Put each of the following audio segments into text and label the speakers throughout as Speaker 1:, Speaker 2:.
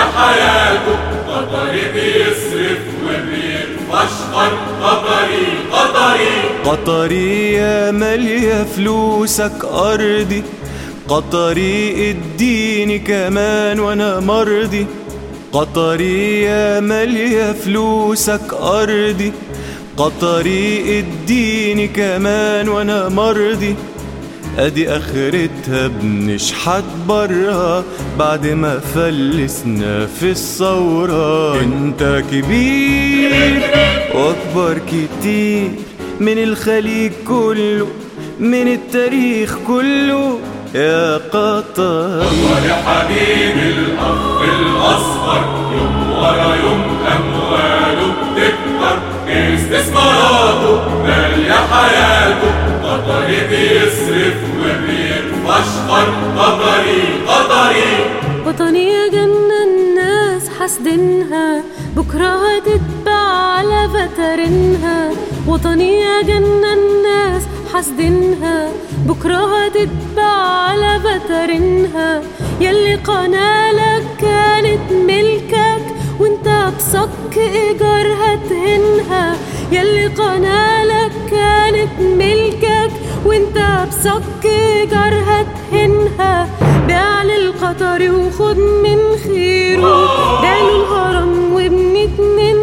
Speaker 1: حياته قطري بيصرف وبيتفشخر قطري قطري
Speaker 2: قطري يا مالية فلوسك أرضي قطري اديني كمان وانا مرضي قطري يا مالية فلوسك أرضي قطري اديني كمان وانا مرضي ادي اخرتها بنشحت برا بعد ما فلسنا في الثورة انت كبير واكبر كتير من الخليج كله من التاريخ كله يا قطري
Speaker 1: يا حبيب الأخ الأصغر يوم ورا يوم أمواله بتكتر استثماراته مالية حياته قطري بيصرف وبيتفشخر قطري قطري
Speaker 3: وطنية جنة الناس حاسدينها بكرة هتتباع على فترنها وطنية جنة الناس حاسدينها بكرة هتتباع على فترنها يلي قنالك كانت ملكك وانت بصك ايجارها تهنها يلي قنالك كانت ملكك وانت بصك ايجارها تهنها بيع للقطري وخد من خيره بيع له الهرم وابني اتنين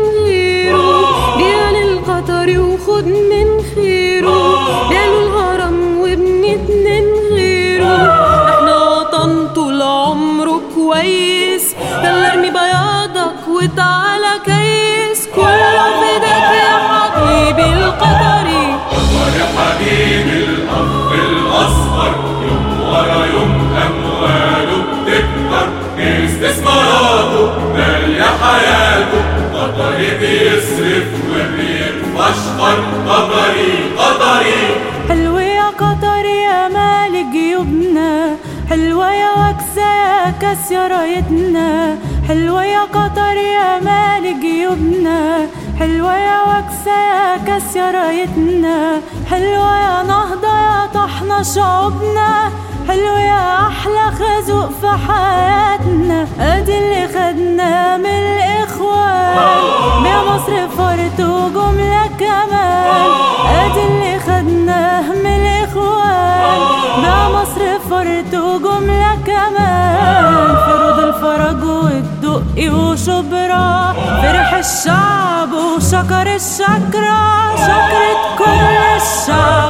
Speaker 3: غيره بيع للقطري وخد من خيره بيع له الهرم وابني اتنين غيره احنا وطن طول عمره كويس يلا ارمي بياضك وتعالى كيس كله فداك يا حبيبي القطري
Speaker 1: يا حبيب الأخ الأصغر يوم ورا يوم أمواله بتكتر استثماراته مالية حياته قطري بيصرف وبيتفشخر قطري قطري
Speaker 4: حلوة يا قطر يا مال جيوبنا حلوة يا وكسة يا كاس يا رايتنا حلوة يا قطر يا مال جيوبنا حلوة يا وكسة يا كاس يا رايتنا حلوة يا نهضة يا طحنا شعوبنا حلوة يا أحلى خازوق في حياتنا أدي اللي خدناه من الإخوان بيا مصر فرت وجملة كمان أدي اللي خدناه من الإخوان بيا مصر فرت وجملة كمان في روض الفرج والدقي وشبرا فرح الشعب وشكر الشكرة شكرت كل الشعب